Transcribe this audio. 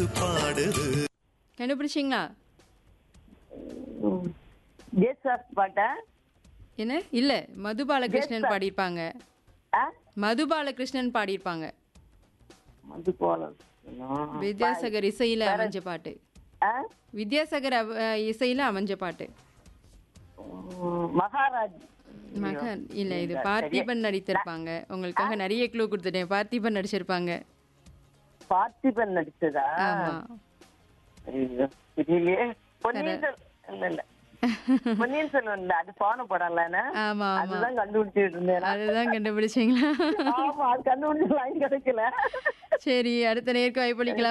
பாடுது கண்டுபிடிச்சிங்களா ஜேசாஸ் பாட்டா என்ன இல்ல மது பாலகிருஷ்ணன் Yes, sir. பாடியிருப்பாங்க ஆ மது பாலகிருஷ்ணன் பாடியிருப்பாங்க மது போலம் வித்யாசாகர் இசையில அமைஞ்ச பாட்டு ஆ வித்யாசாகர் அவ- அஹ் இசையில அமைஞ்ச பாட்டு உம், மகாராஜ் மகன் இல்ல இது பார்த்திபன் நடித்திருப்பாங்க உங்களுக்காக நிறைய க்ளூ கொடுத்துட்டேன் பார்த்திபன் நடிச்சிருப்பாங்க பார்த்திபன் நடிச்சதா ஆமா ஐயோ, தெரியலையே பொன்னியின் செல்வன் இல்ல இல்ல பொன்னியின் செல்வன் இல்ல அது போன படம்ல ஆமா ஆமா அதுதான் கண்டுபிடிச்சிட்டு இருந்தேன் நான். அதுதான் கண்டுபிடிச்சீங்களா ஆமா அது கண்டுபிடிச்ச லைன் கிடைக்கல சரி அடுத்த நேருக்கு வாய்ப்பளிக்கலாம்